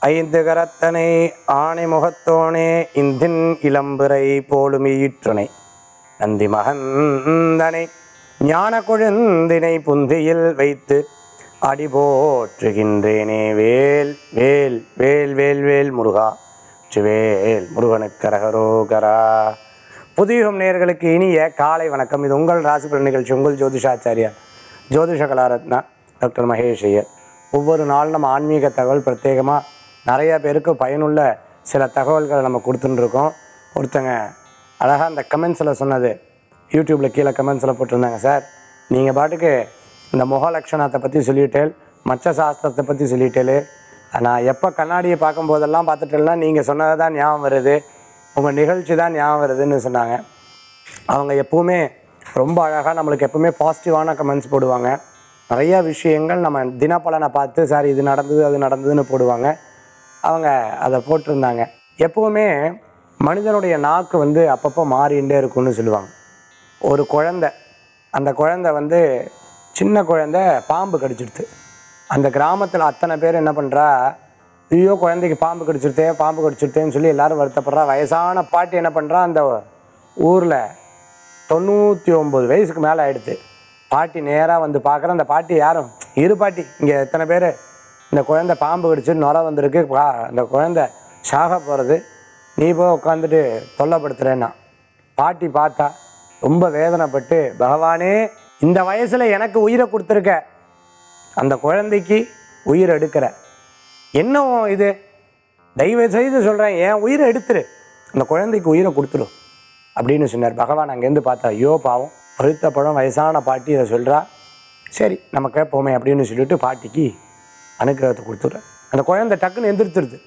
ஐந்து கரத்தனை ஆணை முகத்தோனே இந்தின் இளம்பிறை போலும் ஈற்றுணை நந்தி மகந்தனை ஞான கொழுந்தினை புந்தியில் வைத்து அடி போற்றுகின்றேனே வேல் வேல் வேல் வேல் வேல் முருகா வேல் முருகனுக்கரகரோகரா புதியுகம் நேயர்களுக்கு இனிய காலை வணக்கம் இது உங்கள் ராசி பலன் நிகழ்ச்சி உங்கள் ஜோதிஷாச்சாரியா ஜோதிஷ கலாரத்னா டாக்டர் மகேஷ் ஐயர் ஒவ்வொரு நாளும் நம்ம ஆன்மீக தகவல் பிரத்யேகமாக நிறைய பேருக்கு பயனுள்ள சில தகவல்களை நம்ம கொடுத்துட்டு இருக்கோம் ஒருத்தங்க அழகாக அந்த கமெண்ட்ஸில் சொன்னது யூடியூப்பில் கீழே கமெண்ட்ஸில் போட்டிருந்தாங்க சார் நீங்கள் பாட்டுக்கு இந்த முக லட்சணத்தை பற்றி சொல்லிட்டேன் மச்ச சாஸ்திரத்தை பற்றி சொல்லிட்டேலு நான் எப்போ கண்ணாடியை பார்க்கும்போதெல்லாம் பார்த்துட்டேன்னா நீங்கள் சொன்னது தான் ஞாபகம் வருது உங்கள் நிகழ்ச்சி தான் ஞாபகம் வருதுன்னு சொன்னாங்க அவங்க எப்பவுமே ரொம்ப அழகாக நம்மளுக்கு எப்பவுமே பாசிட்டிவான கமெண்ட்ஸ் போடுவாங்க நிறைய விஷயங்கள் நம்ம தினப்பலனை பார்த்து சார் இது நடந்தது அது நடந்ததுன்னு போடுவாங்க அவங்க அதை போட்டிருந்தாங்க எப்பவுமே மனிதனுடைய நாக்கு வந்து அப்பப்போ மாறிண்டே இருக்கும்னு சொல்லுவாங்க ஒரு குழந்தை அந்த குழந்தை வந்து சின்ன குழந்தை பாம்பு கடிச்சிடுது அந்த கிராமத்தில் அத்தனை பேர் என்ன பண்ணுறா ஐயோ குழந்தைக்கு பாம்பு கடிச்சிருத்தே பாம்பு கடிச்சிருத்தேன்னு சொல்லி எல்லாரும் வருத்தப்படுறா வயசான பாட்டி என்ன பண்ணுறா அந்த ஊரில் தொண்ணூற்றி ஒம்பது வயசுக்கு மேலே ஆயிடுது பாட்டி நேராக வந்து பார்க்குற அந்த பாட்டி யாரும் இரு பாட்டி இங்கே எத்தனை பேர் இந்த குழந்தை பாம்பு கடிச்சு நுர வந்திருக்கு பா அந்த குழந்தை சாக போகிறது நீ போய் உட்காந்துட்டு தொல்லைப்படுத்துகிறேன்னா பாட்டி பார்த்தா ரொம்ப வேதனைப்பட்டு பகவானே இந்த வயசில் எனக்கு உயிரை கொடுத்துருக்க அந்த குழந்தைக்கு உயிர் எடுக்கிற என்ன இது தயவு செய்து சொல்கிறேன் என் உயிரை எடுத்துரு அந்த குழந்தைக்கு உயிரை கொடுத்துரு அப்படின்னு சொன்னார் பகவான் அங்கேருந்து பார்த்தா ஐயோ பாவம் பழுத்த பழம் வயசான பாட்டி இதை சொல்கிறா சரி நம்ம கேட்போமே அப்படின்னு சொல்லிட்டு பாட்டிக்கு அனுக்கிரகத்தை கொடுத்துட்றேன் அந்த குழந்தை டக்குன்னு எந்திரிச்சிருது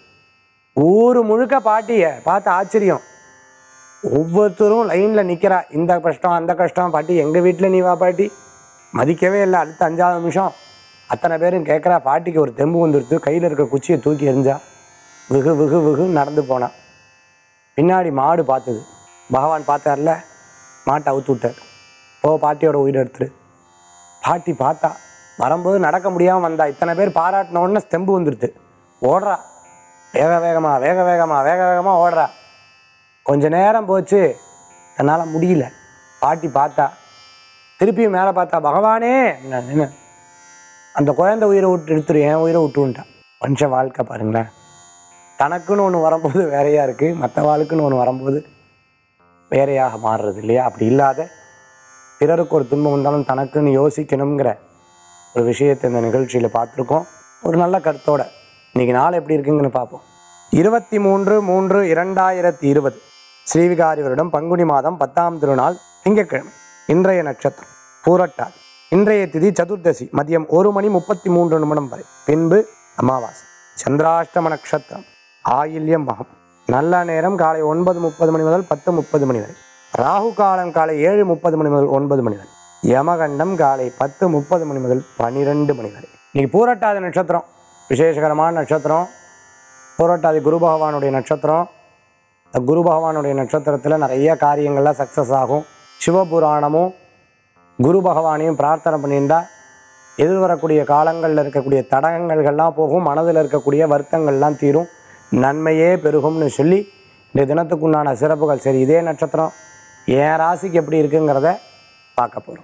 ஊர் முழுக்க பாட்டியை பார்த்து ஆச்சரியம் ஒவ்வொருத்தரும் லைனில் நிற்கிறா இந்த கஷ்டம் அந்த கஷ்டம் பாட்டி எங்கள் வீட்டில் நீ வா பாட்டி மதிக்கவே இல்லை அடுத்த அஞ்சாவது நிமிஷம் அத்தனை பேரும் கேட்குறா பாட்டிக்கு ஒரு தெம்பு வந்துடுத்து கையில் இருக்க குச்சியை தூக்கி எறிஞ்சா வெகு வெகு வெகு நடந்து போனான் பின்னாடி மாடு பார்த்தது பகவான் பார்த்தார்ல மாட்டை அவுத்து விட்டார் போ பாட்டியோட உயிரை எடுத்துரு பாட்டி பார்த்தா வரும்போது நடக்க முடியாமல் வந்தா இத்தனை பேர் பாராட்டின உடனே தெம்பு வந்துடுது ஓடுறா வேக வேகமா வேக வேகமா வேக வேகமாக ஓடுறா கொஞ்ச நேரம் போச்சு தன்னால் முடியல பாட்டி பார்த்தா திருப்பியும் மேலே பார்த்தா பகவானே என்ன அந்த குழந்தை உயிரை விட்டு எடுத்துரு என் உயிரை விட்டுன்ட்டான் மனுஷ வாழ்க்கை பாருங்களேன் தனக்குன்னு ஒன்று வரும்போது வேறையாக இருக்குது மற்ற வாழ்க்குன்னு ஒன்று வரும்போது வேறையாக மாறுறது இல்லையா அப்படி இல்லாத பிறருக்கு ஒரு துன்பம் வந்தாலும் தனக்குன்னு யோசிக்கணுங்கிற ஒரு விஷயத்தை இந்த நிகழ்ச்சியில் பார்த்துருக்கோம் ஒரு நல்ல கருத்தோட இன்னைக்கு நாள் எப்படி இருக்குங்கன்னு பார்ப்போம் இருபத்தி மூன்று மூன்று இரண்டாயிரத்தி இருபது ஸ்ரீவிகாரி வருடம் பங்குனி மாதம் பத்தாம் திருநாள் திங்கட்கிழமை இன்றைய நட்சத்திரம் பூரட்டாதி இன்றைய திதி சதுர்தசி மதியம் ஒரு மணி முப்பத்தி மூன்று நிமிடம் வரை பின்பு அமாவாசை சந்திராஷ்டம நட்சத்திரம் ஆயில்யம் மகம் நல்ல நேரம் காலை ஒன்பது முப்பது மணி முதல் பத்து முப்பது மணி வரை ராகு காலம் காலை ஏழு முப்பது மணி முதல் ஒன்பது மணி வரை யமகண்டம் காலை பத்து முப்பது மணி முதல் பன்னிரெண்டு மணி வரை இன்னைக்கு பூரட்டாதி நட்சத்திரம் விசேஷகரமான நட்சத்திரம் பூரட்டாதி குரு பகவானுடைய நட்சத்திரம் இந்த குரு பகவானுடைய நட்சத்திரத்தில் நிறைய காரியங்கள்லாம் சக்ஸஸ் ஆகும் சிவபுராணமும் குரு பகவானையும் பிரார்த்தனை பண்ணியிருந்தா எதிர்வரக்கூடிய காலங்களில் இருக்கக்கூடிய தடங்கல்கள்லாம் போகும் மனதில் இருக்கக்கூடிய வருத்தங்கள்லாம் தீரும் நன்மையே பெருகும்னு சொல்லி இந்த தினத்துக்குண்டான சிறப்புகள் சரி இதே நட்சத்திரம் என் ராசிக்கு எப்படி இருக்குங்கிறத பார்க்க போகிறோம்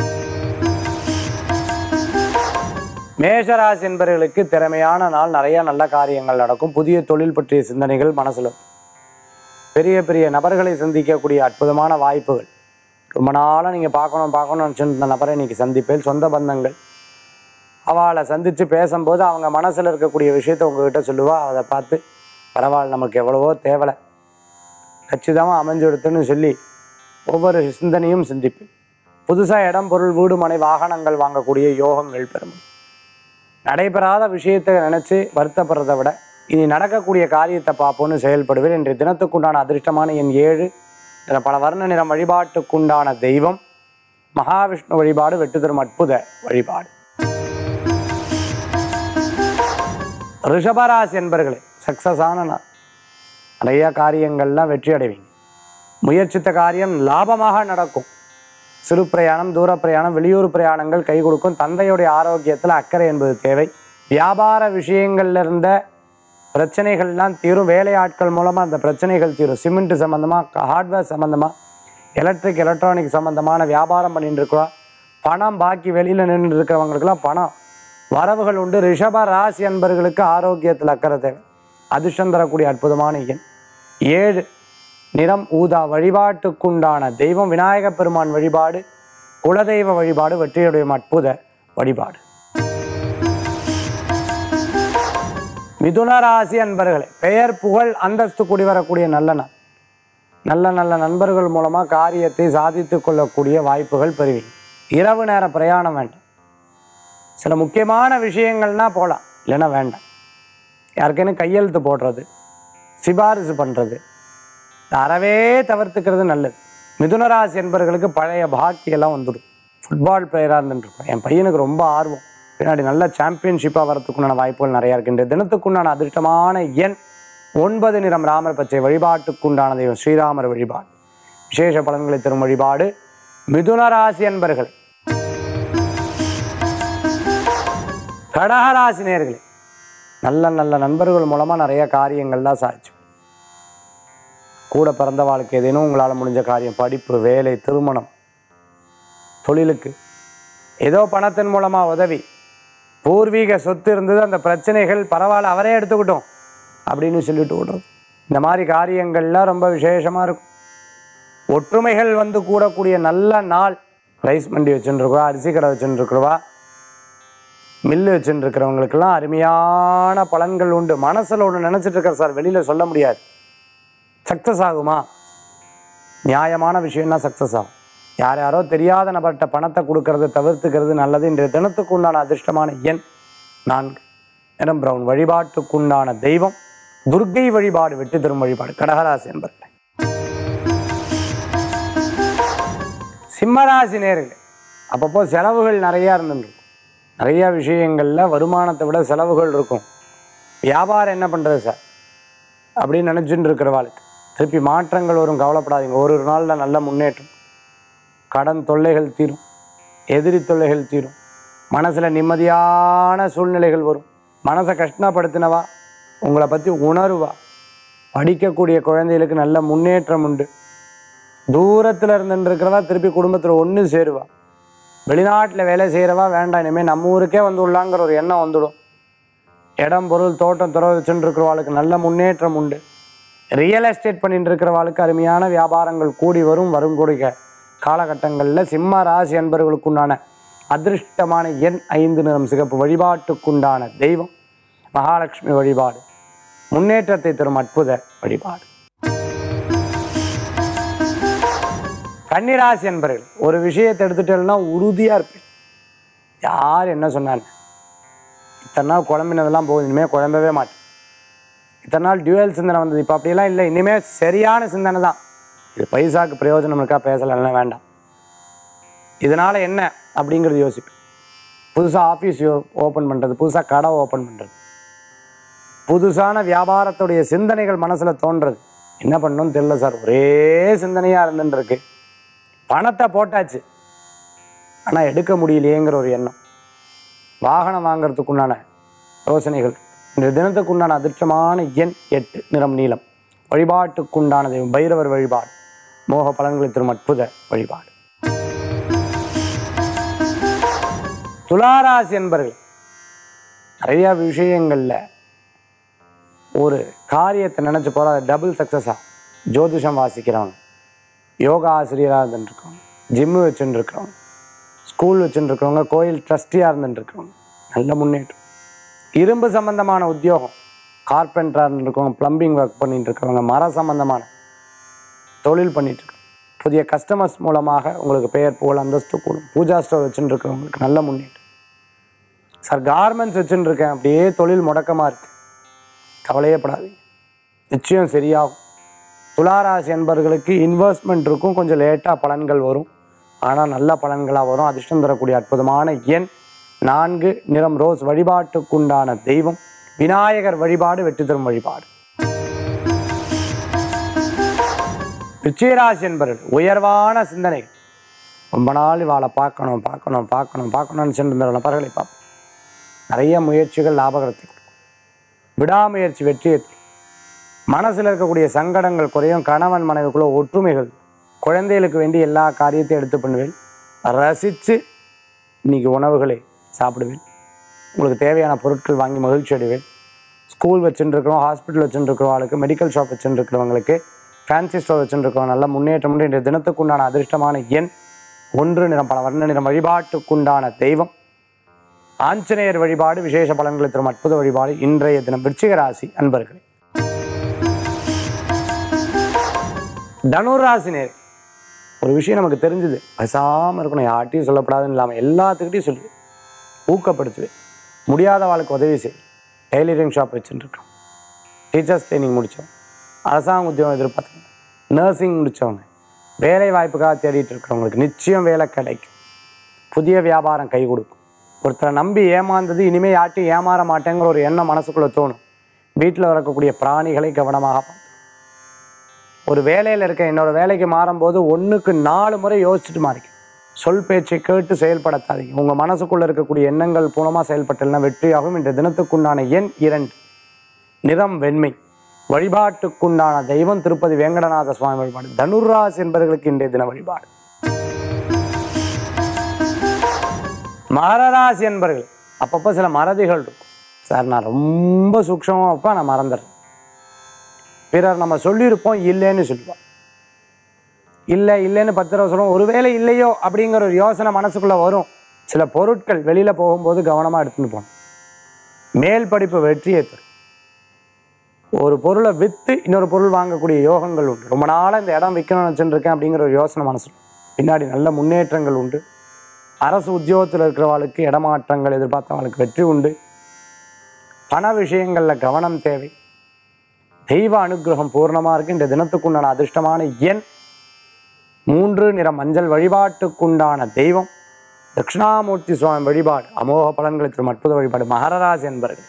மேஷராசி என்பவர்களுக்கு திறமையான நாள் நிறைய நல்ல காரியங்கள் நடக்கும் புதிய தொழில் பற்றிய சிந்தனைகள் மனசில் பெரிய பெரிய நபர்களை சந்திக்கக்கூடிய அற்புதமான வாய்ப்புகள் ரொம்ப நாளாக நீங்கள் பார்க்கணும் பார்க்கணும்னு நினச்சிருந்த நபரை இன்றைக்கி சந்திப்பேன் சொந்த பந்தங்கள் அவளை சந்தித்து பேசும்போது அவங்க மனசில் இருக்கக்கூடிய விஷயத்தை உங்ககிட்ட சொல்லுவா அதை பார்த்து பரவாயில்ல நமக்கு எவ்வளவோ தேவலை கச்சிதமாக அமைஞ்சுடுத்துன்னு சொல்லி ஒவ்வொரு சிந்தனையும் சிந்திப்பேன் புதுசாக இடம் பொருள் வீடு மனை வாகனங்கள் வாங்கக்கூடிய யோகங்கள் பெறும் நடைபெறாத விஷயத்தை நினச்சி வருத்தப்படுறதை விட இனி நடக்கக்கூடிய காரியத்தை பார்ப்போன்னு செயல்படுவேன் இன்றைய தினத்துக்குண்டான அதிர்ஷ்டமான என் ஏழு இதில் பல வர்ண நிறம் வழிபாட்டுக்குண்டான தெய்வம் மகாவிஷ்ணு வழிபாடு வெட்டு தரும் அற்புத வழிபாடு ரிஷபராசி என்பர்களே சக்ஸஸான நாள் நிறைய காரியங்கள்லாம் வெற்றி அடைவீங்க முயற்சித்த காரியம் லாபமாக நடக்கும் சிறு பிரயாணம் தூர பிரயாணம் வெளியூர் பிரயாணங்கள் கை கொடுக்கும் தந்தையுடைய ஆரோக்கியத்தில் அக்கறை என்பது தேவை வியாபார விஷயங்கள்ல இருந்த பிரச்சனைகள்லாம் தீரும் வேலையாட்கள் மூலமாக அந்த பிரச்சனைகள் தீரும் சிமெண்ட் சம்மந்தமாக ஹார்ட்வேர் சம்மந்தமாக எலக்ட்ரிக் எலக்ட்ரானிக் சம்மந்தமான வியாபாரம் பண்ணிட்டு இருக்கிறா பணம் பாக்கி வெளியில் நின்று இருக்கிறவங்களுக்கெல்லாம் பணம் வரவுகள் உண்டு ரிஷப ராசி அன்பர்களுக்கு ஆரோக்கியத்தில் அக்கறை தேவை அதிர்ஷ்டம் தரக்கூடிய அற்புதமான எண் ஏழு நிறம் ஊதா வழிபாட்டுக்குண்டான தெய்வம் விநாயகப் பெருமான் வழிபாடு குலதெய்வ வழிபாடு வெற்றியுடைய அற்புத வழிபாடு மிதுன ராசி அன்பர்களே பெயர் புகழ் அந்தஸ்து கூடி வரக்கூடிய நல்ல நாள் நல்ல நல்ல நண்பர்கள் மூலமாக காரியத்தை சாதித்து கொள்ளக்கூடிய வாய்ப்புகள் பெறுவீங்க இரவு நேர பிரயாணம் வேண்டாம் சில முக்கியமான விஷயங்கள்னா போகலாம் இல்லைன்னா வேண்டாம் யாருக்கேனும் கையெழுத்து போடுறது சிபாரிசு பண்ணுறது அறவே தவிர்த்துக்கிறது நல்லது மிதுனராசி என்பவர்களுக்கு பழைய பாக்கியெல்லாம் வந்துடும் ஃபுட்பால் பிளேயராக இருந்துருக்கும் என் பையனுக்கு ரொம்ப ஆர்வம் பின்னாடி நல்ல சாம்பியன்ஷிப்பாக வரத்துக்குண்டான வாய்ப்புகள் நிறையா இருக்கின்ற தினத்துக்குண்டான அதிர்ஷ்டமான எண் ஒன்பது நிறம் ராமர் பச்சை வழிபாட்டுக்குண்டான தெய்வம் ஸ்ரீராமர் வழிபாடு விசேஷ பலன்களை தரும் வழிபாடு மிதுன ராசி அன்பர்களே கடகராசி நேர்களே நல்ல நல்ல நண்பர்கள் மூலமாக நிறைய காரியங்கள்லாம் சாதிச்சு கூட பிறந்த வாழ்க்கை ஏதேனும் உங்களால் முடிஞ்ச காரியம் படிப்பு வேலை திருமணம் தொழிலுக்கு ஏதோ பணத்தின் மூலமாக உதவி பூர்வீக சொத்து இருந்தது அந்த பிரச்சனைகள் பரவாயில்ல அவரே எடுத்துக்கிட்டோம் அப்படின்னு சொல்லிட்டு விடுறது இந்த மாதிரி காரியங்கள்லாம் ரொம்ப விசேஷமாக இருக்கும் ஒற்றுமைகள் வந்து கூடக்கூடிய நல்ல நாள் ரைஸ் மண்டி வச்சுருக்குவா அரிசி கடை வச்சுருக்குறவா மில்லு வச்சுட்டு இருக்கிறவங்களுக்கெல்லாம் அருமையான பலன்கள் உண்டு மனசில் ஒன்று நினச்சிட்டு இருக்கார் சார் வெளியில் சொல்ல முடியாது சக்ஸஸ் ஆகுமா நியாயமான விஷயம்னா சக்ஸஸ் ஆகும் யார் யாரோ தெரியாத நபர்கிட்ட பணத்தை கொடுக்கறத தவிர்த்துக்கிறது நல்லது இன்றைய தினத்துக்கு உண்டான அதிர்ஷ்டமான எண் நான்கு நிறம் பிரவுன் வழிபாட்டுக்குண்டான தெய்வம் துர்க்கை வழிபாடு வெற்றி தரும் வழிபாடு கடகராசி என்பர்களே சிம்மராசி நேர்களே அப்பப்போ செலவுகள் நிறையா இருந்துருக்கும் நிறைய விஷயங்களில் வருமானத்தை விட செலவுகள் இருக்கும் வியாபாரம் என்ன பண்ணுறது சார் அப்படின்னு நினச்சிட்டு இருக்கிறவாளுக்கு திருப்பி மாற்றங்கள் வரும் கவலைப்படாதீங்க ஒரு ஒரு நாளில் நல்ல முன்னேற்றம் கடன் தொல்லைகள் தீரும் எதிரி தொல்லைகள் தீரும் மனசில் நிம்மதியான சூழ்நிலைகள் வரும் மனசை கஷ்டப்படுத்தினவா உங்களை பற்றி உணருவா படிக்கக்கூடிய குழந்தைகளுக்கு நல்ல முன்னேற்றம் உண்டு தூரத்தில் இருந்துட்டு இருக்கிறவா திருப்பி குடும்பத்தில் ஒன்று சேருவா வெளிநாட்டில் வேலை செய்கிறவா வேண்டாம் இனிமேல் நம்ம ஊருக்கே வந்து உள்ளாங்கிற ஒரு எண்ணம் வந்துடும் இடம் பொருள் தோட்டம் துறவு வச்சுட்டு இருக்கிறவாளுக்கு நல்ல முன்னேற்றம் உண்டு ரியல் எஸ்டேட் பண்ணிட்டு இருக்கிறவாளுக்கு அருமையான வியாபாரங்கள் கூடி வரும் வருங்கூடிய காலகட்டங்களில் சிம்ம ராசி அன்பர்களுக்குண்டான அதிர்ஷ்டமான எண் ஐந்து நிறம் சிகப்பு வழிபாட்டுக்குண்டான தெய்வம் மகாலட்சுமி வழிபாடு முன்னேற்றத்தை தரும் அற்புத வழிபாடு கன்னிராசி என்பர்கள் ஒரு விஷயத்தை எடுத்துட்டேன்னா உறுதியாக இருப்பேன் யார் என்ன சொன்னாங்க இத்தனை நாள் குழம்பினதெல்லாம் போகுது இனிமேல் குழம்பவே மாட்டேன் இத்தனை நாள் டியூவல் சிந்தனை வந்தது இப்போ அப்படியெல்லாம் இல்லை இனிமேல் சரியான சிந்தனை தான் இது பைசாக்கு பிரயோஜனம் இருக்கா பேசலாம் வேண்டாம் இதனால் என்ன அப்படிங்கிறது யோசிப்பேன் புதுசாக ஆஃபீஸ் ஓப்பன் பண்ணுறது புதுசாக கடை ஓப்பன் பண்ணுறது புதுசான வியாபாரத்துடைய சிந்தனைகள் மனசில் தோன்றது என்ன பண்ணணும்னு தெரியல சார் ஒரே சிந்தனையாக இருந்துட்டு இருக்கு பணத்தை போட்டாச்சு ஆனால் எடுக்க முடியலையேங்கிற ஒரு எண்ணம் வாகனம் வாங்குறதுக்குண்டான யோசனைகள் இந்த தினத்துக்குண்டான அதிர்ஷ்டமான எண் எட்டு நிறம் நீலம் வழிபாட்டுக்குண்டான தெய்வம் பைரவர் வழிபாடு மோக பலன்களை தரும் அற்புத வழிபாடு துளாராசி என்பர்கள் நிறைய விஷயங்களில் ஒரு காரியத்தை நினச்சி போகிற டபுள் சக்ஸஸாக ஜோதிஷம் வாசிக்கிறவங்க யோகா ஆசிரியராக இருந்துட்டுருக்கவங்க ஜிம்மு வச்சுட்டு இருக்கிறவங்க ஸ்கூல் வச்சுட்டு இருக்கிறவங்க கோயில் ட்ரஸ்டியாக இருந்துட்டு இருக்கிறவங்க நல்ல முன்னேற்றம் இரும்பு சம்பந்தமான உத்தியோகம் கார்பெண்டராக இருந்துருக்கவங்க ப்ளம்பிங் ஒர்க் பண்ணிட்டு இருக்கிறவங்க மர சம்பந்தமான தொழில் பண்ணிட்டு இருக்காங்க புதிய கஸ்டமர்ஸ் மூலமாக உங்களுக்கு பெயர் புகழ் அந்தஸ்து கூடும் பூஜா ஸ்டோர் வச்சுட்டு இருக்கிறவங்களுக்கு நல்ல முன்னேற்றம் சார் கார்மெண்ட்ஸ் வச்சுட்டு இருக்கேன் அப்படியே தொழில் முடக்கமாக இருக்கு கவலையே படாதீங்க நிச்சயம் சரியாகும் துளாராசி என்பவர்களுக்கு இன்வெஸ்ட்மெண்ட் இருக்கும் கொஞ்சம் லேட்டாக பலன்கள் வரும் ஆனால் நல்ல பலன்களாக வரும் அதிர்ஷ்டம் தரக்கூடிய அற்புதமான எண் நான்கு நிறம் ரோஸ் வழிபாட்டுக்குண்டான தெய்வம் விநாயகர் வழிபாடு வெற்றி தரும் வழிபாடு விச்சயராசி என்பவர்கள் உயர்வான சிந்தனை ரொம்ப நாள் இவாளை பார்க்கணும் பார்க்கணும் பார்க்கணும் பார்க்கணும்னு சென்று நபர்களை பார்ப்போம் நிறைய முயற்சிகள் லாபகரத்தை கொடுக்கும் விடாமுயற்சி வெற்றியை தரும். மனசுல இருக்கக்கூடிய சங்கடங்கள் குறையும் கணவன் மனைவிக்குள்ள ஒற்றுமைகள் குழந்தைகளுக்கு வேண்டி எல்லா காரியத்தையும் எடுத்து பண்ணுவேன் ரசித்து இன்னைக்கு உணவுகளை சாப்பிடுவேன் உங்களுக்கு தேவையான பொருட்கள் வாங்கி மகிழ்ச்சி அடைவேன் ஸ்கூல் வச்சுட்டு இருக்கிறோம் ஹாஸ்பிட்டல் வச்சுட்டு இருக்கிறவங்களுக்கு மெடிக்கல் ஷாப் வச்சுட்டு இருக்கிறவங்களுக்கு ஃபேன்சி ஸ்டோர் வச்சுட்டு இருக்கிறவங்க நல்ல முன்னேற்றம் உண்டு இன்றைய தினத்துக்குண்டான அதிர்ஷ்டமான எண் ஒன்று நிறம் பல வர்ண நிறம் வழிபாட்டுக்குண்டான தெய்வம் ஆஞ்சநேயர் வழிபாடு விசேஷ பலன்களை தரும் அற்புத வழிபாடு இன்றைய தினம் விருச்சிக ராசி அன்பர்களே தனுராசி நேர் ஒரு விஷயம் நமக்கு தெரிஞ்சுது பேசாமல் இருக்கணும் யார்ட்டையும் சொல்லப்படாதுன்னு இல்லாமல் எல்லாத்துக்கிட்டையும் சொல்லி ஊக்கப்படுத்துவேன் முடியாத வாழ்க்கை உதவி செய் டெய்லரிங் ஷாப் வச்சுட்டுருக்கோம் டீச்சர்ஸ் ட்ரைனிங் முடித்தோம் அரசாங்க உத்தியோகம் எதிர்பார்த்தவங்க நர்சிங் முடித்தவங்க வேலை வாய்ப்புக்காக தேடிட்டு இருக்கிறவங்களுக்கு நிச்சயம் வேலை கிடைக்கும் புதிய வியாபாரம் கை கொடுக்கும் ஒருத்தரை நம்பி ஏமாந்தது இனிமேல் யார்ட்டையும் ஏமாற மாட்டேங்கிற ஒரு எண்ணம் மனசுக்குள்ளே தோணும் வீட்டில் வரக்கூடிய பிராணிகளை கவனமாக பார்த்து ஒரு வேலையில் இருக்க இன்னொரு வேலைக்கு மாறும்போது ஒன்றுக்கு நாலு முறை யோசிச்சுட்டு மாறிக்கும் சொல் பேச்சை கேட்டு செயல்படுத்தாதீங்க உங்கள் மனசுக்குள்ளே இருக்கக்கூடிய எண்ணங்கள் பூனமாக செயல்பட்டல்னா வெற்றியாகும் இன்றைய தினத்துக்குண்டான எண் இரண்டு நிறம் வெண்மை வழிபாட்டுக்குண்டான தெய்வம் திருப்பதி வேங்கடநாத சுவாமி வழிபாடு தனுராசி என்பவர்களுக்கு இன்றைய தின வழிபாடு மகராசி என்பர்கள் அப்பப்போ சில மறதிகள் இருக்கும் சார் நான் ரொம்ப சூக்ஷமாக வைப்பேன் நான் மறந்துடுறேன் பிறர் நம்ம சொல்லியிருப்போம் இல்லைன்னு சொல்லுவோம் இல்லை இல்லைன்னு பத்து தடவை சொல்லுவோம் ஒருவேளை இல்லையோ அப்படிங்கிற ஒரு யோசனை மனசுக்குள்ளே வரும் சில பொருட்கள் வெளியில் போகும்போது கவனமாக எடுத்துன்னு போகணும் மேல் படிப்பு வெற்றியை தரும் ஒரு பொருளை விற்று இன்னொரு பொருள் வாங்கக்கூடிய யோகங்கள் உண்டு ரொம்ப நாளாக இந்த இடம் விற்கணும்னு நினச்சிட்டு இருக்கேன் அப்படிங்கிற ஒரு யோசனை மனசு பின்னாடி நல்ல முன்னேற்றங்கள் உண்டு அரசு உத்தியோகத்தில் இருக்கிறவங்களுக்கு இடமாற்றங்கள் எதிர்பார்த்தவங்களுக்கு வெற்றி உண்டு பண விஷயங்களில் கவனம் தேவை தெய்வ அனுகிரகம் பூர்ணமாக இருக்கு இந்த தினத்துக்குண்டான அதிர்ஷ்டமான எண் மூன்று நிற மஞ்சள் வழிபாட்டுக்குண்டான தெய்வம் தட்சிணாமூர்த்தி சுவாமி வழிபாடு அமோக பலன்களை தரும் அற்புத வழிபாடு மகரராசி என்பர்கள்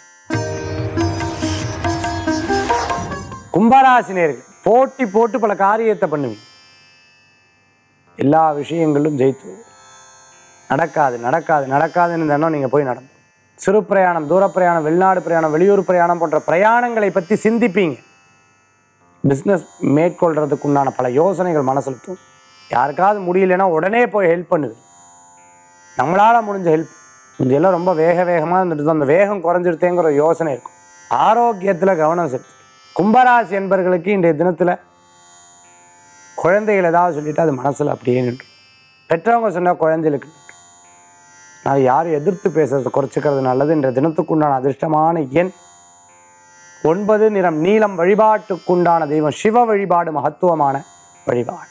கும்பராசினியர்கள் போட்டி போட்டு பல காரியத்தை பண்ணுவீங்க எல்லா விஷயங்களும் ஜெயித்து வருவீங்க. நடக்காது நடக்காது நடக்காதுன்னு இந்த எண்ணம் நீங்கள் போய் நடந்து சிறு பிரயாணம் தூர பிரயாணம் வெளிநாடு பிரயாணம் வெளியூர் பிரயாணம் போன்ற பிரயாணங்களை பற்றி சிந்திப்பீங்க பிஸ்னஸ் மேற்கொள்றதுக்கு உண்டான பல யோசனைகள் மனசில் தோணும் யாருக்காவது முடியலன்னா உடனே போய் ஹெல்ப் பண்ணுது நம்மளால் முடிஞ்ச ஹெல்ப் இதெல்லாம் ரொம்ப வேக வேகமாக இருந்துட்டு அந்த வேகம் குறைஞ்சிருத்தேங்கிற ஒரு யோசனை இருக்கும் ஆரோக்கியத்தில் கவனம் செலுத்து கும்பராசி என்பர்களுக்கு இன்றைய தினத்தில் குழந்தைகள் ஏதாவது சொல்லிட்டு அது மனசில் அப்படியே நின்று பெற்றவங்க சொன்னால் குழந்தைகளுக்கு நின்றும். நான் யாரும் எதிர்த்து பேசுறதை குறைச்சிக்கிறது நல்லது என்ற தினத்துக்குண்டான அதிர்ஷ்டமான எண் ஒன்பது நிறம் நீலம் வழிபாட்டுக்குண்டான தெய்வம் சிவ வழிபாடு மகத்துவமான வழிபாடு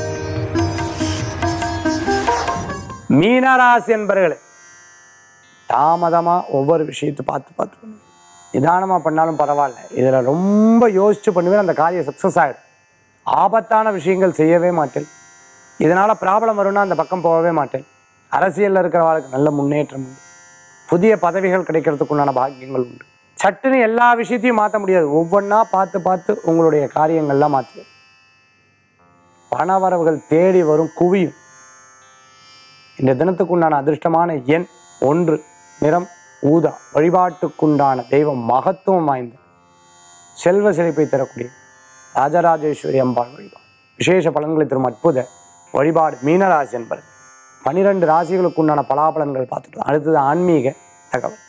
மீனராசி என்பர்களே தாமதமா ஒவ்வொரு விஷயத்தை பார்த்து பார்த்து பண்ணுவேன் நிதானமா பண்ணாலும் பரவாயில்ல இதுல ரொம்ப யோசிச்சு பண்ணுவேன் அந்த காரியம் சக்சஸ் ஆகிடும் ஆபத்தான விஷயங்கள் செய்யவே மாட்டேன் இதனால ப்ராப்ளம் வரும்னா அந்த பக்கம் போகவே மாட்டேன் அரசியல்ல இருக்கிறவர்களுக்கு நல்ல முன்னேற்றம் உண்டு புதிய பதவிகள் கிடைக்கிறதுக்கு உண்டான பாக்கியங்கள் உண்டு சட்டுன்னு எல்லா விஷயத்தையும் மாற்ற முடியாது ஒவ்வொன்றா பார்த்து பார்த்து உங்களுடைய காரியங்கள்லாம் மாற்றுவேன் பணவரவுகள் தேடி வரும் குவியும் இந்த தினத்துக்குண்டான அதிர்ஷ்டமான எண் ஒன்று நிறம் ஊதா வழிபாட்டுக்குண்டான தெய்வம் மகத்துவம் வாய்ந்த செல்வ செழிப்பை தரக்கூடிய ராஜராஜேஸ்வரி அம்பாள் வழிபாடு விசேஷ பலன்களை தரும் அற்புத வழிபாடு மீனராசி என்பது பனிரெண்டு ராசிகளுக்கு உண்டான பலாபலன்கள் பார்த்துட்டோம் அடுத்தது ஆன்மீக தகவல்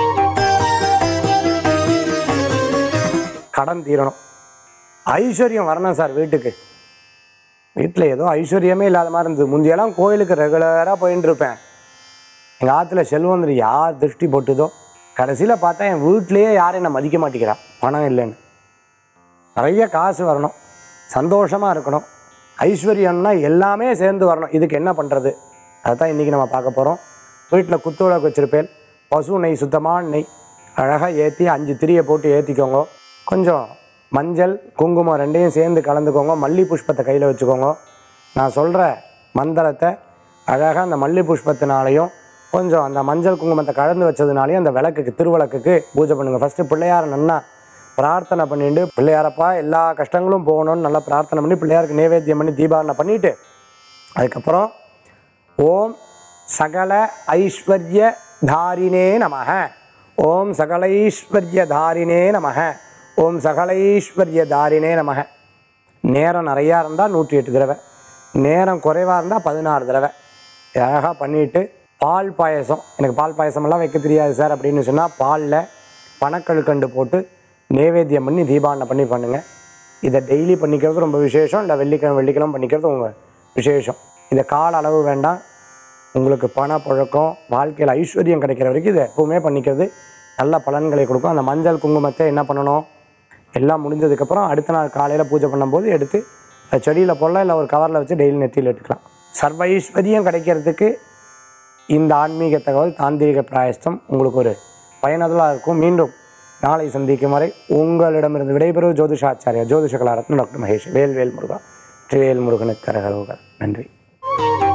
கடன் தீரணும் ஐஸ்வர்யம் வரணும் சார் வீட்டுக்கு வீட்டில் ஏதோ ஐஸ்வர்யமே இல்லாத மாதிரி இருந்தது முந்தையெல்லாம் கோயிலுக்கு ரெகுலராக போயின்னு இருப்பேன் எங்கள் ஆற்றுல செல்வந்தர் யார் திருஷ்டி போட்டுதோ கடைசியில் பார்த்தா என் வீட்லேயே யாரும் என்னை மதிக்க மாட்டேங்கிறா பணம் இல்லைன்னு நிறைய காசு வரணும் சந்தோஷமாக இருக்கணும் ஐஸ்வர்யம்னா எல்லாமே சேர்ந்து வரணும் இதுக்கு என்ன பண்ணுறது அதுதான் இன்றைக்கி நம்ம பார்க்க போகிறோம் வீட்டில் குத்து விளக்கு வச்சுருப்பேன் பசு நெய் சுத்தமான நெய் அழகாக ஏற்றி அஞ்சு திரியை போட்டு ஏற்றிக்கோங்க கொஞ்சம் மஞ்சள் குங்குமம் ரெண்டையும் சேர்ந்து கலந்துக்கோங்க மல்லி புஷ்பத்தை கையில் வச்சுக்கோங்க நான் சொல்கிற மந்திரத்தை அழகாக அந்த மல்லி புஷ்பத்தினாலையும் கொஞ்சம் அந்த மஞ்சள் குங்குமத்தை கலந்து வச்சதுனாலையும் அந்த விளக்குக்கு திருவிளக்குக்கு பூஜை பண்ணுங்கள் ஃபஸ்ட்டு பிள்ளையார நன்னா பிரார்த்தனை பண்ணிட்டு பிள்ளையாரப்பா எல்லா கஷ்டங்களும் போகணும்னு நல்லா பிரார்த்தனை பண்ணி பிள்ளையாருக்கு நைவேத்தியம் பண்ணி தீபாரணை பண்ணிவிட்டு அதுக்கப்புறம் ஓம் சகல ஐஸ்வர்ய தாரினே நமக ஓம் சகலைஸ்வர்யதாரினே நமக ஓம் சகலைஸ்வர்யதாரினே நமக நேரம் நிறையா இருந்தால் நூற்றி எட்டு தடவை நேரம் குறைவாக இருந்தால் பதினாறு தடவை இதை அழகாக பண்ணிவிட்டு பால் பாயசம் எனக்கு பால் பாயசமெல்லாம் வைக்க தெரியாது சார் அப்படின்னு சொன்னால் பாலில் பனக்கழுக்கண்டு போட்டு நைவேத்தியம் பண்ணி தீபாவளை பண்ணி பண்ணுங்கள் இதை டெய்லி பண்ணிக்கிறது ரொம்ப விசேஷம் இல்லை வெள்ளிக்கிழமை வெள்ளிக்கிழமை பண்ணிக்கிறது உங்கள் விசேஷம் இதை கால அளவு வேண்டாம் உங்களுக்கு பண புழக்கம் வாழ்க்கையில் ஐஸ்வர்யம் கிடைக்கிற வரைக்கும் இதை எப்பவுமே பண்ணிக்கிறது நல்ல பலன்களை கொடுக்கும் அந்த மஞ்சள் குங்குமத்தை என்ன பண்ணணும் எல்லாம் முடிஞ்சதுக்கப்புறம் அடுத்த நாள் காலையில் பூஜை பண்ணும்போது எடுத்து அதை செடியில் போடலாம் இல்லை ஒரு கவரில் வச்சு டெய்லி நெத்தியில் எடுத்துக்கலாம் சர்வ ஐஸ்வர்யம் கிடைக்கிறதுக்கு இந்த ஆன்மீக தகவல் தாந்திரிக பிராயஸ்தம் உங்களுக்கு ஒரு பயனுள்ளதாக இருக்கும் மீண்டும் நாளை சந்திக்கும் வரை உங்களிடமிருந்து விடைபெறும் ஜோதிஷாச்சாரியா ஜோதிஷ கலாரத்ன டாக்டர் மகேஷ் வேல்வேல் முருகா வேல் முருகனுக்கு கரகரோகர் நன்றி